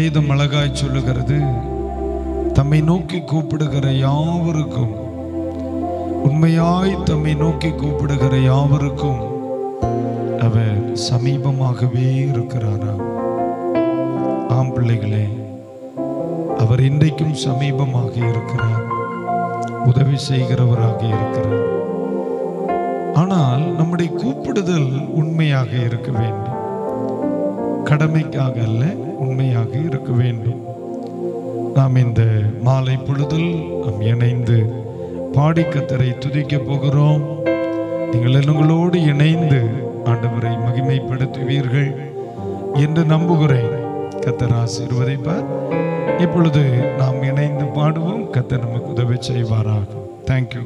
வேதம் அழகாய் சொல்லுகிறது தம்மை நோக்கி கூப்பிடுகிற யாவருக்கும் உண்மையாய் தம்மை நோக்கி கூப்பிடுகிற யாவருக்கும் அவர் சமீபமாகவே இருக்கிறாராம் ஆம் பிள்ளைகளே அவர் இன்றைக்கும் சமீபமாக இருக்கிறார் உதவி செய்கிறவராக இருக்கிறார் ஆனால் நம்முடைய கூப்பிடுதல் உண்மையாக இருக்க வேண்டும் கடமைக்காக அல்ல உண்மையாக இருக்க வேண்டும் நாம் இந்த மாலை பொழுதில் நாம் இணைந்து பாடி கத்தரை துதிக்க போகிறோம் நீங்கள் எங்களோடு இணைந்து ஆண்டவரை மகிமைப்படுத்துவீர்கள் என்று நம்புகிறேன் கத்தர் ஆசீர்வதிப்பார் இப்பொழுது நாம் இணைந்து பாடுவோம் கத்தர் நமக்கு உதவி செய்வாராக தேங்க்யூ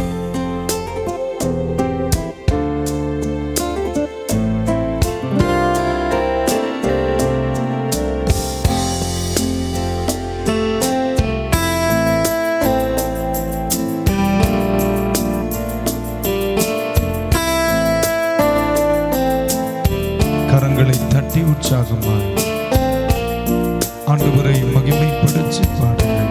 கரங்களை தட்டி உற்சாகமாய் ஆண்டவரை மகிமைப்படுத்தி பாடுங்கள்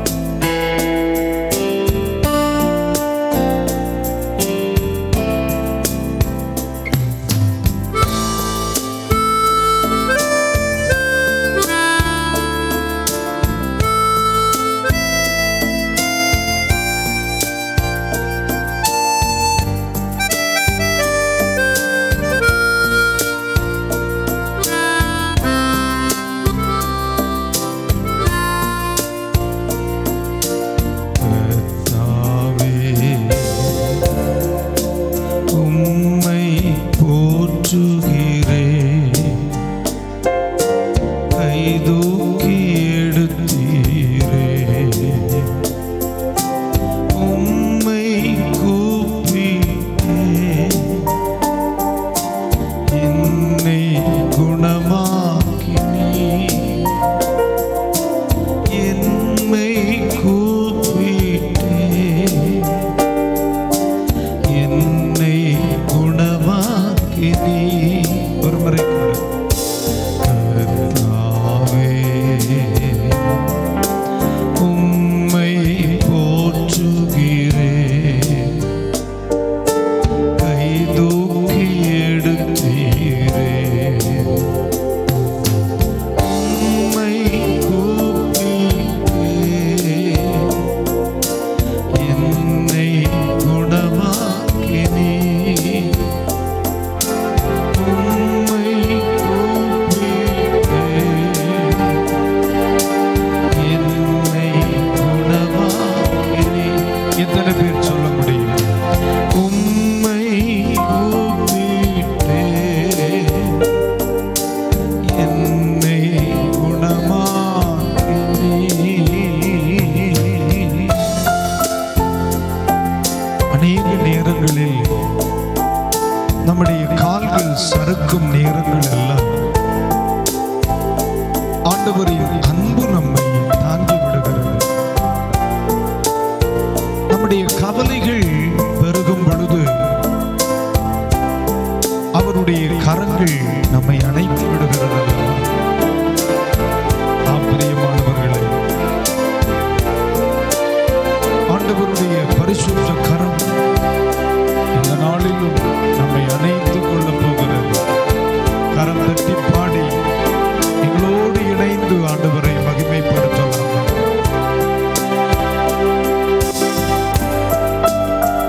கர்த்தாவே, உம்மை போற்றுகிறேன். கைதூக்கி எடுத்தீரே. உம்மை கூப்பிட்டேன். என்னை குணமாக்கினீர் என்னை கூப்பிட்டே என்னை குணமாக்கி நீ ஒரு முறை கூட கர்த்தாவே, உம்மை போற்றுகிறேன் கைதூக்கி எடுத்தீரே உம்மை கூப்பிட்டே என்னை குணமாக்கினீ உம்மை கூப்பிட்டே என்னை குணமாக்கினீ எத்தனை பேர் சொல்ல முடியும் உம்மை கூப்பிட்டே என்னை குணமாக்கினீ அநேக நேரங்களில் நம்முடைய கால்கள் சறுக்கும் நேரங்கள் எல்லாம் ஆண்டவரின் அன்பு நம்மை தாங்கி விடுகிறது நம்முடைய கவலைகள் பெருகும் பொழுது அவருடைய கரங்கள் நம்மை அணைத்து விடுகிறது அல்லவா? ஆம், பிரியமானவர்களே ஆண்டவருடைய பரிசுத்த கரம் இந்த நாளிலும் நம்மை அணைத்துக் கொள்ளப் போகிறது கரம் தட்டி பாடி எங்களோடு இணைந்து ஆண்டவரை மகிமைப்படுத்தலாம்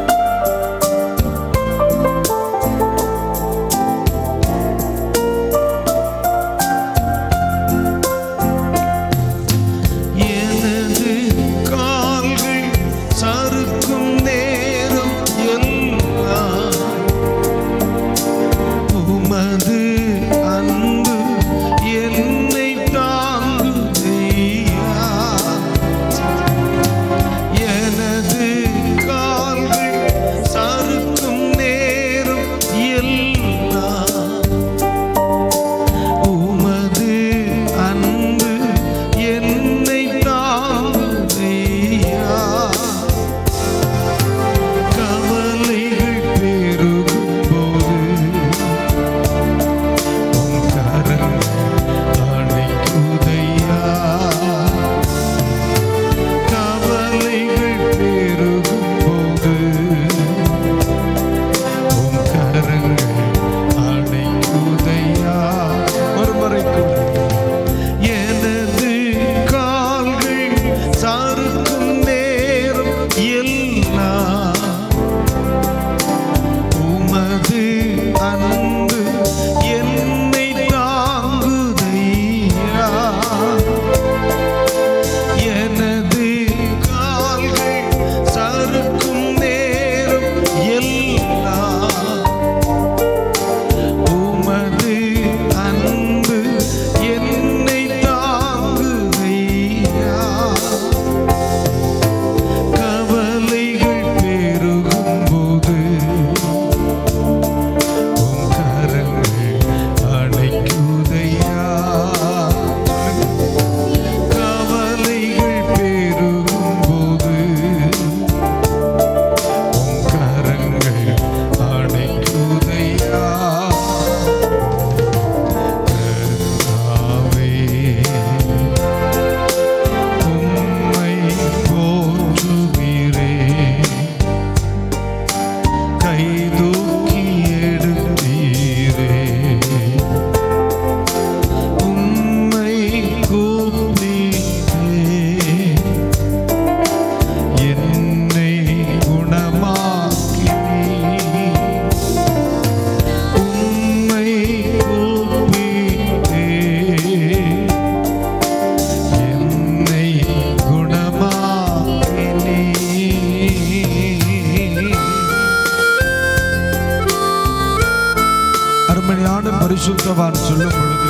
அருமையான பரிசுத்தவான் சொல்லும் பொழுது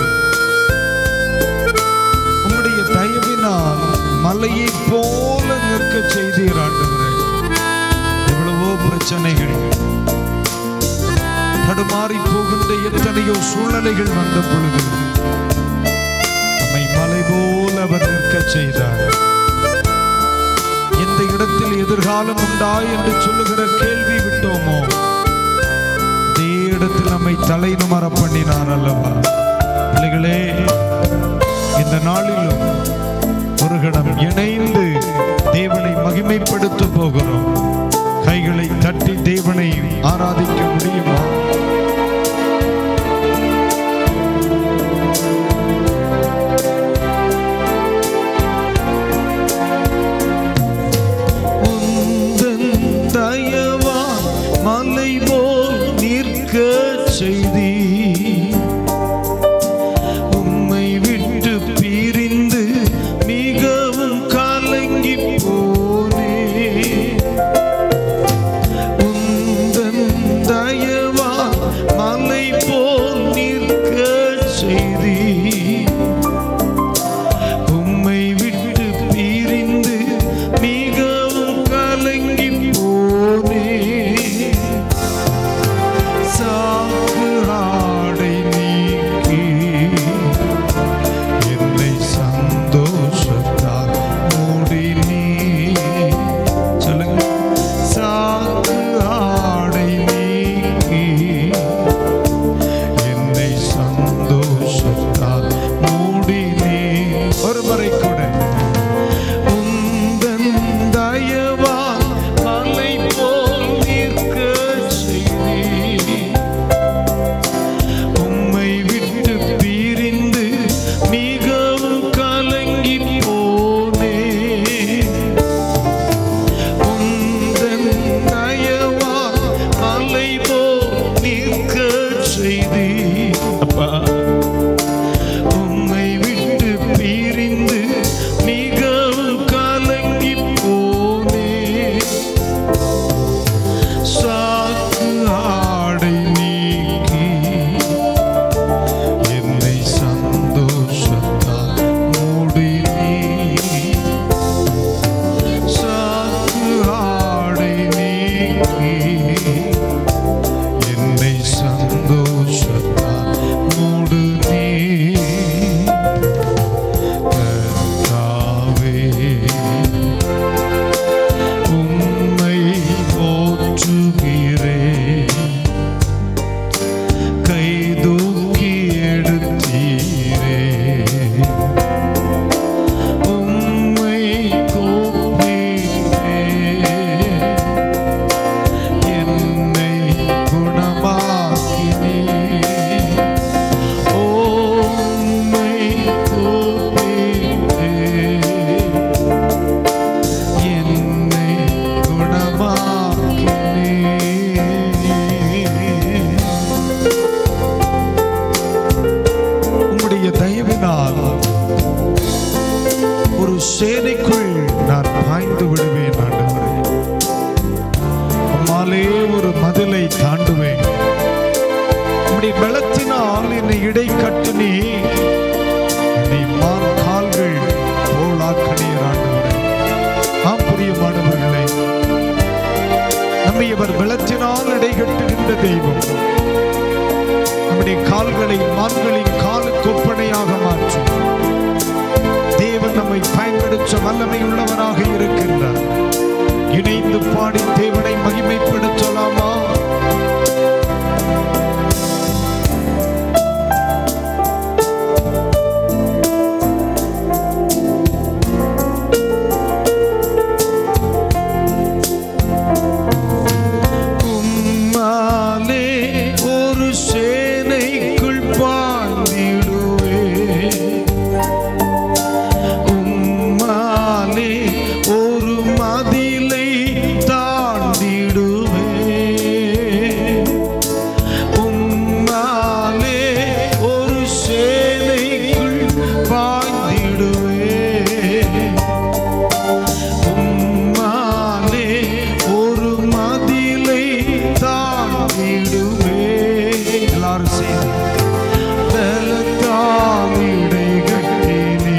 உம்முடைய தயவினால் மலையை போல நிற்க செய்தீர் ஆண்டவரே எவ்வளவோ பிரச்சனைகள் தடுமாறி போகின்ற எத்தனையோ சூழ்நிலைகள் வந்த பொழுது நம்மை மலை போல அவர் நிற்க செய்தார் எந்த இடத்தில் எதிர்காலம் உண்டா என்று சொல்லுகிற கேள்வி விட்டோமோ அதே இடத்தில் நம்மை தலை நிமர பண்ணினார் அல்லவா பிள்ளைகளே இந்த நாளிலும் ஒரு கணம் இணைந்து தேவனை மகிமைப்படுத்த போகிறோம் கைகளை தட்டி தேவனை ஆராதிக்க முடியுமா உந்தன் தயவா மலை போல் நிற்க செய்தி உம்மை விட்டு பிரிந்து மிகவும் கலங்கி போனே உந்தன் தயவா மலை போல் நிற்க செய்தி உம்மை விட்டு பிரிந்து மிகவும் கலங்கி போனே சாக்கு ஆடை நீக்கி என்னை சந்தோஷத்தால் மூடி நீ சொல்லுங்க சாக்கு ஆடை நீக்கி என்னை சந்தோஷத்தால் மூடி நீ ஒரு முறை கூட உந்தன் தயவா மலை போல் நிற்க செய்தீ உம்மை விட்டு பிரிந்து மிகவும் கலங்கி போனே உந்தன் தயவா மலை போல் நிற்க செய்தீ அப்பா உம்மை விட்டு பிரிந்து மிகவும் கலங்கி போனே சாக்கு ஆடை நீக்கி என்னை சந்தோஷத்தால் மூடி நீ சாக்கு ஆடை நீக்கி என்னை சந்தோஷத்தால் மூடு நீ கர்த்தாவே உம்மை போற்றுகிறேன் கை தூக்கி எடுத்தீரே உம்மை கூப்பிட்டே என்னை குணமாக்கினே உம்மை கூப்பிட்டே என்னை குணமாக்கினே உம்முடைய தயவினால் ஒரு சேனைக்குள் நான் பாய்ந்து விடுவேன் ஆண்டவரே உம்மாலே ஒரு மதிலை தாண்டுவேன் உம்முடைய பலத்தினால் என்னை இடை கட்டுனி என்னை மான் கால்கள் போலாக்கணீர் ஆண்டவரே ஆம் பிரியமானவர்களே நம்மை இவர் பலத்தினால் இடை கட்டுகின்ற தெய்வம் நம்முடைய கால்களை மான்களின் காலுக்கு ஒப்பனையாக மாற்றும் தேவன் நம்மை பயன்படுத்த வல்லமை உள்ளவராக இருக்கின்றார் இணைந்து பாடி தேவனை மகிமைப்படுத்தலாமா உம்மாலே ஒரு சேனைக்குள் பாய்ந்திடுவே உம்மாலே ஒரு மதிலை தாண்டிடுவே உம்மாலே ஒரு சேனைக்குள் பாய்ந்திடுவே உம்மாலே ஒரு மதிலை தாண்டிடுவே எல்லாரும் எல்லாரும் சேர்ந்து பலத்தால் இடை கட்டினே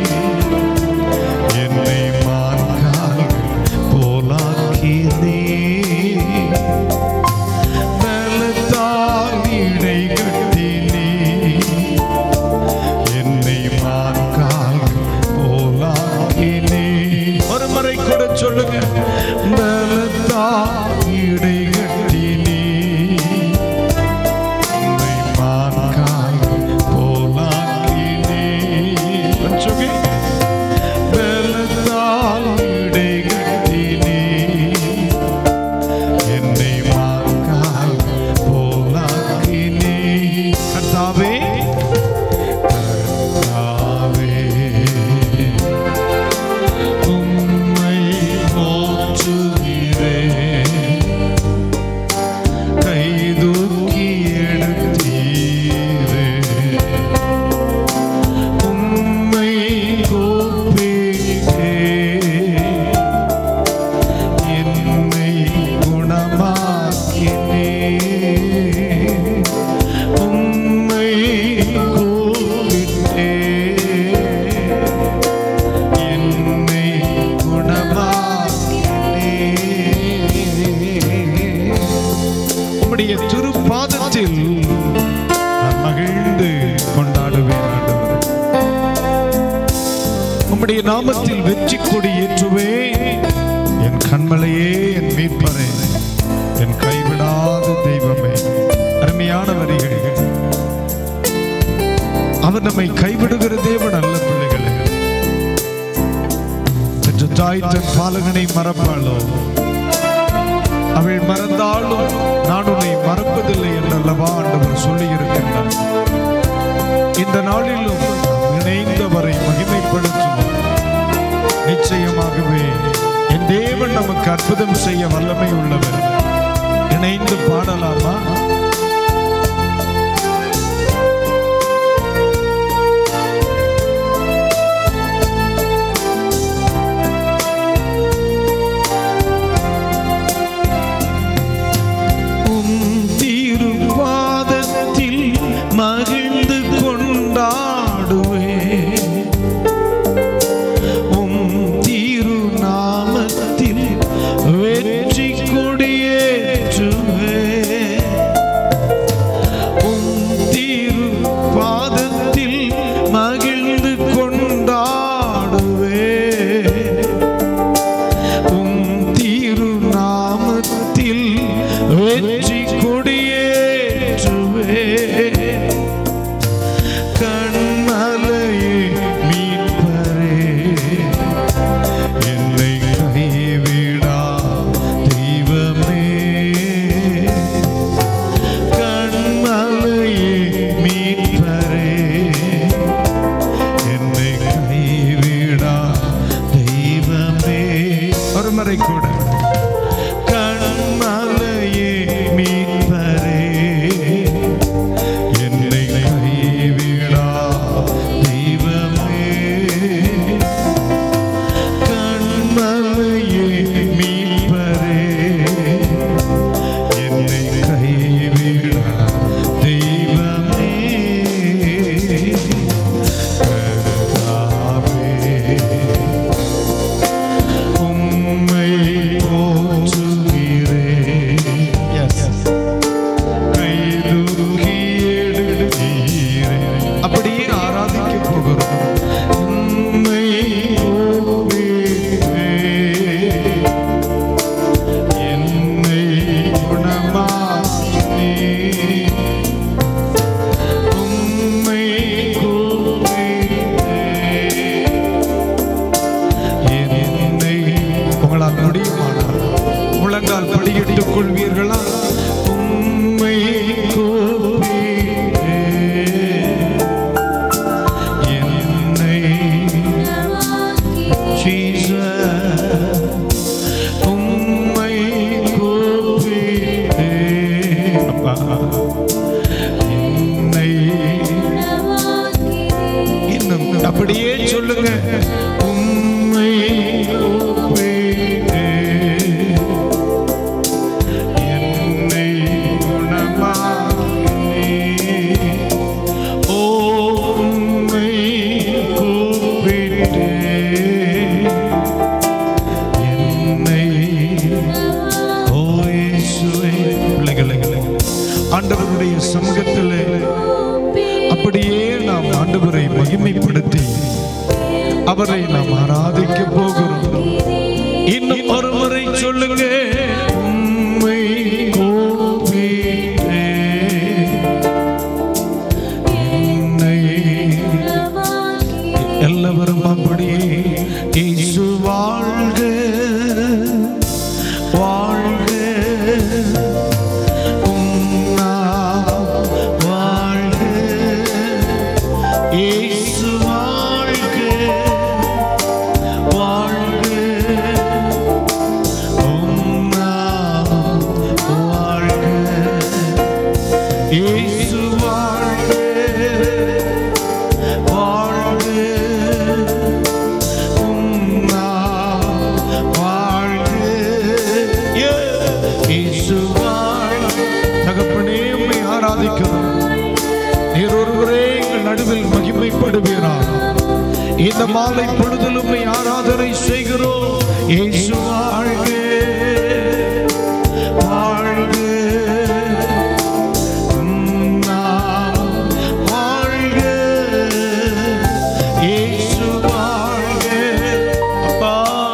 என்னை மான்கால் போலாக்கினே பலத்தால் இடை கட்டினே என்னை மான்கால் போலாக்கினே ஒரு முறை கூட சொல்லுங்க பலத்தால் இடை கட்டினே என்னை மான்கால் போலாக்கினே சொல்லுங்க பலத்தால் இடை கட்டினே என்னை மான்கால் போலாக்கினே கர்த்தாவே கர்த்தாவே உம்மை போற்றுகிறேன் கை தூக்கி எடுத்தீரே உம்மை கூப்பிட்டே என்னை குணமாக்கினே உம்மை கூப்பிட்டே என்னை குணமாக்கினே உம்முடைய திருப்பாதத்தில் நான் மகிழ்ந்து கொண்டாடுவேன் ஆண்டவரே. உம்முடைய நாமத்தில் வெற்றி கொடி ஏற்றுவே என் கண்மலையே என் மீட்பரே என் கைவிடாத தெய்வமே அருமையான வரிகள் அவர் நம்மை கைவிடுகிற தேவன் அல்ல பிள்ளைகளே பெற்ற தாய் தன் பாலகனை மறப்பாளோ அவள் மறந்தாலும் நான் உன்னை மறப்பதில்லை என்றல்லவா ஆண்டவர் சொல்லி இருக்கின்றார் இந்த நாளிலும் நாம் இணைந்தவரை மகிமைப்படுத்துவோம் நிச்சயமாகவே என் தேவன் நமக்கு அற்புதம் செய்ய வல்லமை உள்ளவர் இணைந்து பாடலாமா உம் திருப்பாதத்தில் மகிழ்ந்து கொண்டாடுவே உம் திருநாமத்தில் வெற்றி கொடியேற்றுவே உம் திருப்பாதத்தில் மகிழ்ந்து கொண்டாடுவே உம் திருநாமத்தில் வெற்றி கொடியேற்றுவே கண்மலையே மீட்பரே என்னை கைவிடா தெய்வமே கண்மலையே மீட்பரே என்னை கைவிடா தெய்வமே ஒரு முறை கூட கண்மலையே மீட்பரே என்னை கைவிடா தெய்வமே கண்மலையே மீட்பரே என்னை கைவிடா தெய்வமே கர்த்தாவே, உம்மை போற்றுகிறேன். Yes. கை தூக்கி எடுத்தீரே. அப்படியே ஆராதிக்க போகிறோம் உம்மை போற்றுகிறேன். என்னை குணமாக்கினே. உம்மை கூப்பிட்டேன். என்னை உங்களால் முடியுமானால் முழங்கால் படியிட்டுக் கொள்வீர்களா உம்மை கூப்பிட்டேன். என்னை Jesus, உம்மை கூப்பிட்டேன். அப்பா, என்னை இன்னும் அப்படியே சொல்லுங்க உம்மை கூப்பிட்டேன். என்னை குணமாக்கினீர். ஆண்டவருடைய சமூகத்திலே அப்படியே நாம் ஆண்டவரை மகிமைப்படுத்தி அவரை நாம் ஆராதிக்க போகிறோம் இன்னும் ஒரு முறை சொல்லுங்க உம்மை கூப்பிட்டே என்னை எல்லாவரும் அப்படியே இயேசு வாழ்க வாழ்க உம் நாமம் வாழ்க இயேசு வாழ்க வாழ்க உம் நாமம் வாழ்க இயேசு வாழ்க வாழ்க உம் நாமம் வாழ்க இயேசு வாழ்க தகப்பனே உம்மை ஆராதிக்கிறோம் நீர் ஒருவரே எங்கள் நடுவில் மகிமைப்படுவீராக இந்த மாலை பொழுதில் உம்மை ஆராதனை செய்கிறோம் இயேசு வாழ்க வாழ்க உம் நாமம் வாழ்க இயேசு வாழ்க அப்பா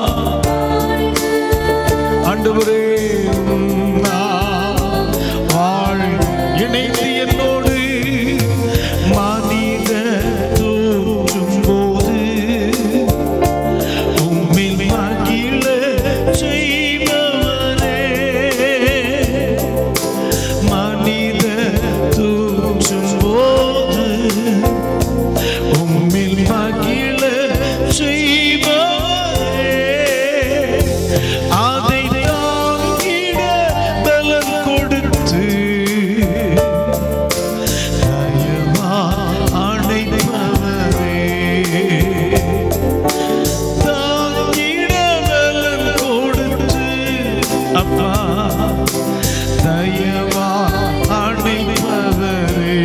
ஆண்டவரே உம் நாமம் வாழ்க இணைந்து என்னோடு மனித தூற்றும் போது உம்மில் மகிழ செய்பவரே மனித தூற்றும் போது உம்மில் மகிழ செய்பவரே அதை தாங்கிட பலன் கொடுத்து தயவா அணைப்பவரே தாங்கிட பலன் கொடுத்து அப்பா தயவா அணைப்பவரே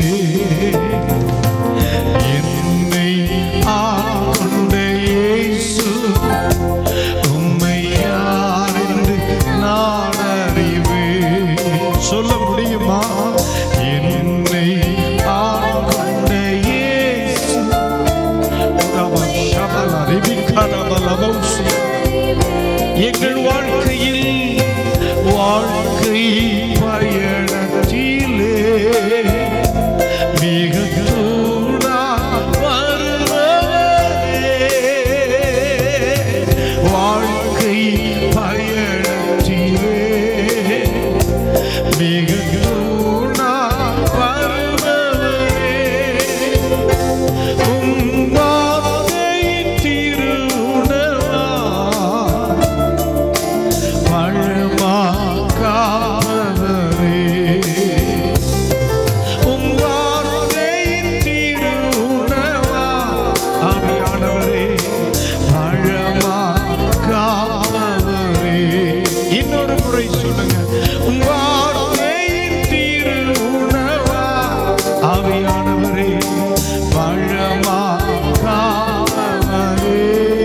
என்னை ஆண்ட இயேசு உம்மை யார் என்று நான் அறிவேன் சொல்ல முடியுமா என்னை ஆண்ட இயேசு ரம ஷபல ரிபிகரபலமௌசி. எங்கள் வாழ்க்கையில் வாழ்க்கை பயணத்திலே மிக தூரா வருபவரே. வாழ்க்கை பயணத்திலே மிக தூரா வருபவரே. உம் வார்த்தையின் திருவுணவா பழமா காப்பவரே உம் வார்த்தையின் திருவுணவா ஆவியானவரே பழமா காப்பவரே இன்னொரு முறை சொல்லுங்க உம் வார்த்தையின் திருவுணவா ஆவியானவரே பழமா காப்பவரே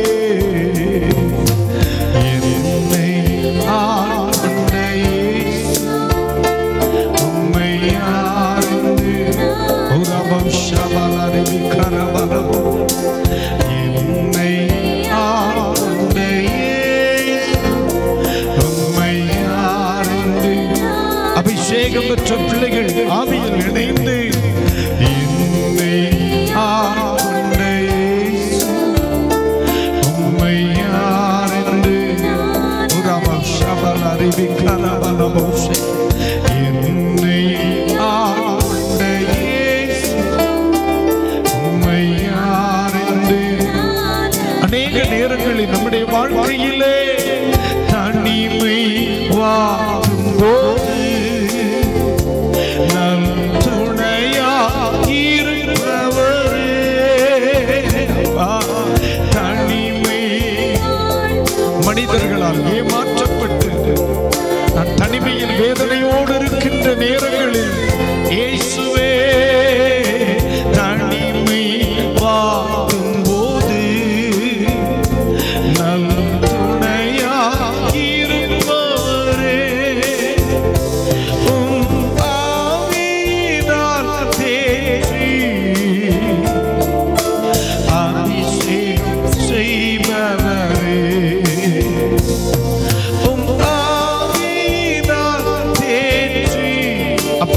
என்னை ஆண்ட இயேசு உம்மை அறிந்து உரபம் ஷபலரி கரபலபோ என்னை ஆண்ட இயேசு உம்மை அறிந்து அபிஷேகம் பெற்ற பிள்ளைகள் ஆவியில் இணைந்து என்னை ஆண்ட இயேசு உம்மை அறிந்து உரபம் ஷபலரி கரபலபோஷே என்னை ஆண்ட இயேசு உம்மை அறிந்து அநேக நேரங்களில் நம்முடைய வாழ்க்கையிலே தனிமை வாழும் போது நல் துணைய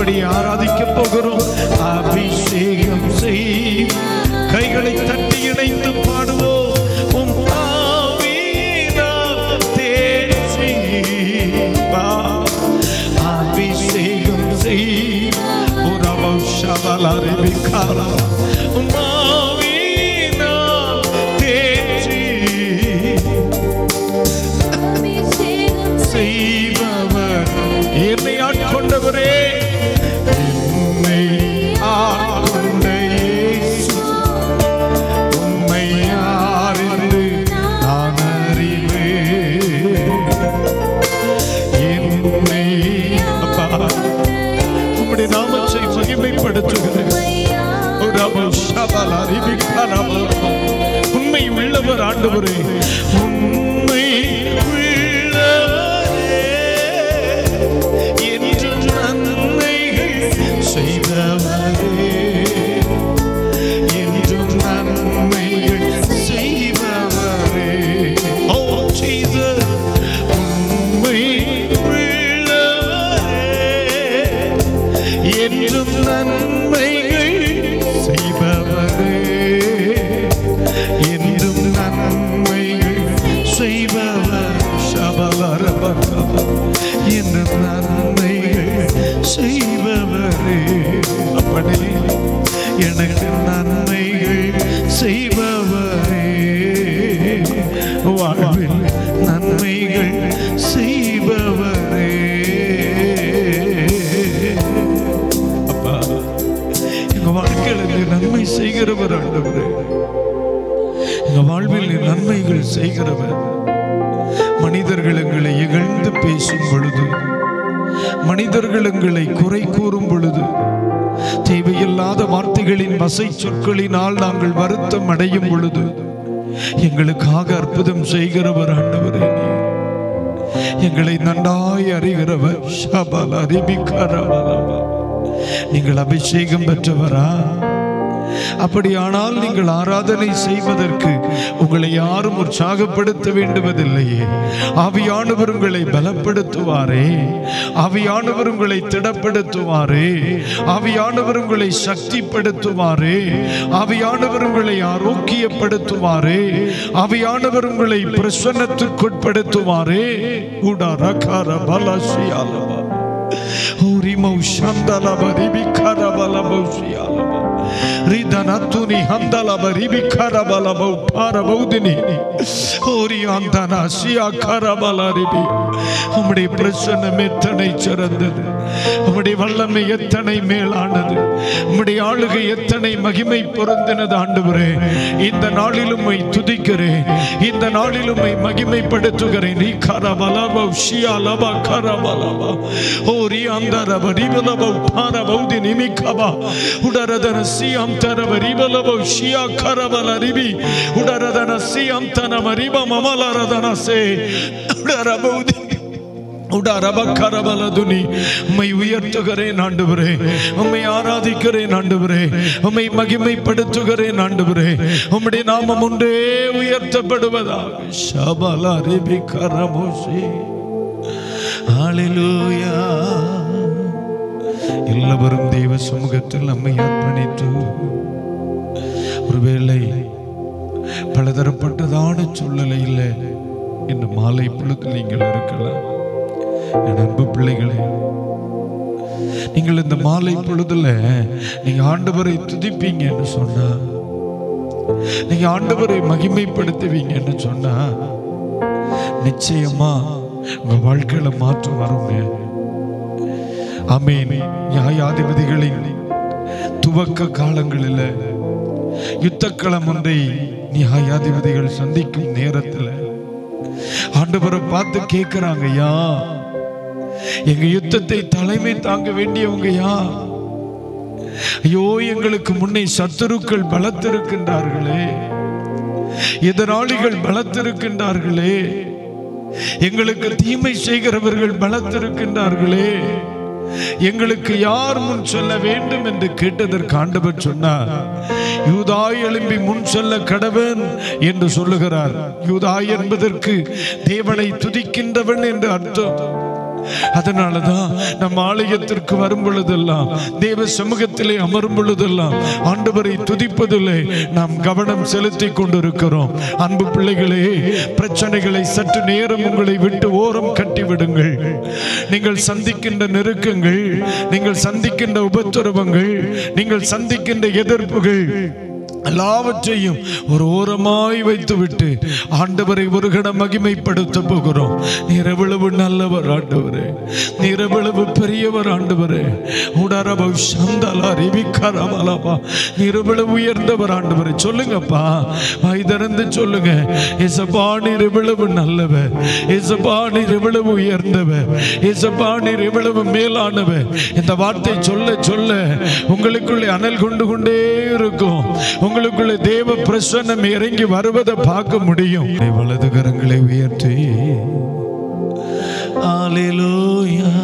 அப்படி ஆராதிக்க போகிறோம் அபிஷேகம் செய் கைகளை தட்டி இணைந்து பாடுவோம் உம் ஆவியினால் தேற்றி வா. அபிஷேகம் செய் உறவம் சபலரிபிக்காரா. உம் ஆவியினால் தேற்றி செய்பவர் என்னை ஆட்கொண்டவரே என்னை ஆட்கொண்ட இயேசு உம்மை யார் என்று நான் அறிவேன் என்னை அப்பா உம்முடைய நாமத்தை மகிமைப்படுத்துகிறேன் ரப ஷபல ரிபிகரப. உண்மை உள்ளவர் ஆண்டவரே உண்மை உள்ளவரே என்று நன்மைகள் செய்தவரே என்றும் நன்மைகள் செய்பவரே ஓ ஜீசஸ் உண்மை உள்ளவரே என்றும் நன்மைகள் செய்பவரே என்றும் நன்மைகள் செய்பவர் சபலரபரப என்றும் நன்மைகள் செய்பவரே அப்படி எனக்கு நன்மைகள் செய்பவரே வாழ்வில் நன்மைகள் செய்பவரே அப்பா எங்க வாழ்க்கையில் நீர் நன்மை செய்கிறவர் ஆண்டவரே எங்க வாழ்வில் நீர் நன்மைகள் செய்கிறவர் மனிதர்கள் எங்களை இகழ்ந்து பேசும் பொழுது மனிதர்கள் எங்களை குறை கூறும் பொழுது தேவையில்லாத வார்த்தைகளின் வசை சொற்களினால் நாங்கள் வருத்தம் அடையும் பொழுது எங்களுக்காக அற்புதம் செய்கிறவர் ஆண்டவரே நீர் எங்களை நன்றாய் அறிகிறவர் ஷபல அறிவிக்கிறவரவா. நீங்கள் அபிஷேகம் பெற்றவரா அப்படியானால் நீங்கள் ஆராதனை செய்வதற்கு உங்களை யாரும் உற்சாகப்படுத்த வேண்டுவதில்லையே ஆவியானவர் உங்களை பலப்படுத்துவாரே ஆவியானவர் உங்களை திடப்படுத்துவாரே ஆவியானவர் உங்களை சக்திப்படுத்துவாரே ஆவியானவர் உங்களை ஆரோக்கியப்படுத்துவாரே ஆவியானவர் உங்களை பிரசன்னத்திற்குட்படுத்துவாரே உடா ரகார பலசியாலவா Urimau shandala baribi karabala bausialaba. Ridanatuni handala baribi karabala bau para baudini. Ori andana siya karabala ribi. உம்முடைய பிரசன்னம் எத்தனை சிறந்தது உம்முடைய வல்லமை எத்தனை மேலானது உம்முடைய ஆளுகை எத்தனை மகிமை பொருந்தினது ஆண்டவரே இந்த நாளிலும் உம்மை துதிக்கிறேன் இந்த நாளிலும் உம்மை மகிமைப்படுத்துகிறேன் நீ கரபலப ஷியாலப கரபலப ஓ ரி அந்தரப ரிபலப பாரபௌதி நிமிக்கப உடரதன சியம் தரப ரிபலப ஷியா கரபல ரிபி உடரதன சியம் தனம ரிப மமலரதன சே உடரபௌதி உடரபக்கரபலதுனி உம்மை உயர்த்துகிறேன் ஆண்டவரே உம்மை ஆராதிக்கிறேன் ஆண்டவரே உம்மை மகிமைப்படுத்துகிறேன் ஆண்டவரே உம்முடைய நாமம் ஒன்றே உயர்த்தப்படுவதாக ஷபல ரிபி கரமோசி ஹalleluya எல்லாவரும் தெய்வ சமூகத்தில் நம்மை அர்ப்பணித்து ஒருவேளை பலதரப்பட்டதான சூழ்நிலையில் இந்த மாலை பொழுது நீங்கள் இருக்கலாம் என் அன்பு பிள்ளைகளே நீங்கள் இந்த மாலை பொழுதுல நீங்க ஆண்டவரை துதிப்பீங்கன்னு சொன்னா நீங்க ஆண்டவரை மகிமைப்படுத்துவீங்கன்னு சொன்னா நிச்சயமா உங்க வாழ்க்கையில மாற்றம் வருங்க அமேன் நியாயாதிபதிகளின் துவக்க காலங்களில் யுத்தக்களம் ஒன்றை நியாயாதிபதிகள் சந்திக்கும் நேரத்தில் ஆண்டவரை பார்த்து கேட்கிறாங்க யா எங்க யுத்தத்தை தலைமை தாங்க வேண்டியவங்க யா ஐயோ எங்களுக்கு முன்னே சத்துருக்கள் பலத்திருக்கின்றார்களே எதிராளிகள் பலத்திருக்கின்றார்களே எங்களுக்கு தீமை செய்கிறவர்கள் பலத்திருக்கின்றார்களே எங்களுக்கு யார் முன் செல்ல வேண்டும் என்று கேட்டதற்கு ஆண்டவர் சொன்னார் யூதாய் எழும்பி முன் செல்ல கடவன் என்று சொல்லுகிறார் யூதாய் என்பதற்கு தேவனை துதிக்கின்றவன் என்று அர்த்தம் அதனாலதான் நம் ஆலயத்திற்கு வரும் பொழுதெல்லாம் தேவ சமூகத்திலே அமரும் பொழுதெல்லாம் ஆண்டவரை துதிப்பதிலே நாம் கவனம் செலுத்தி கொண்டிருக்கிறோம் அன்பு பிள்ளைகளே பிரச்சனைகளை சற்று நேரம் உங்களை விட்டு ஓரம் கட்டி விடுங்கள் நீங்கள் சந்திக்கின்ற நெருக்கங்கள் நீங்கள் சந்திக்கின்ற உபத்திரவங்கள் நீங்கள் சந்திக்கின்ற எதிர்ப்புகள் எல்லாவற்றையும் ஒரு ஓரமாய் வைத்துவிட்டு ஆண்டவரை ஒரு கணம் மகிமைப்படுத்த போகிறோம் நீர் எவ்வளவு நல்லவர் ஆண்டவரே நீர் எவ்வளவு பெரியவர் ஆண்டவரே உடரப சந்தலா ரிவிக்கரமலபா நீர் எவ்வளவு உயர்ந்தவர் ஆண்டவரே சொல்லுங்கப்பா வாய் திறந்து சொல்லுங்க இசப்பா நீர் எவ்வளவு நல்லவர் இசப்பா நீர் எவ்வளவு உயர்ந்தவர் இசப்பா நீர் எவ்வளவு மேலானவர் இந்த வார்த்தை சொல்ல சொல்ல உங்களுக்குள்ளே அனல் கொண்டு கொண்டே இருக்கும் உங்களுக்குள்ள தேவ பிரசன்னம் இறங்கி வருவதை பார்க்க முடியும் வலது கரங்களை உயர்த்தி Hallelujah.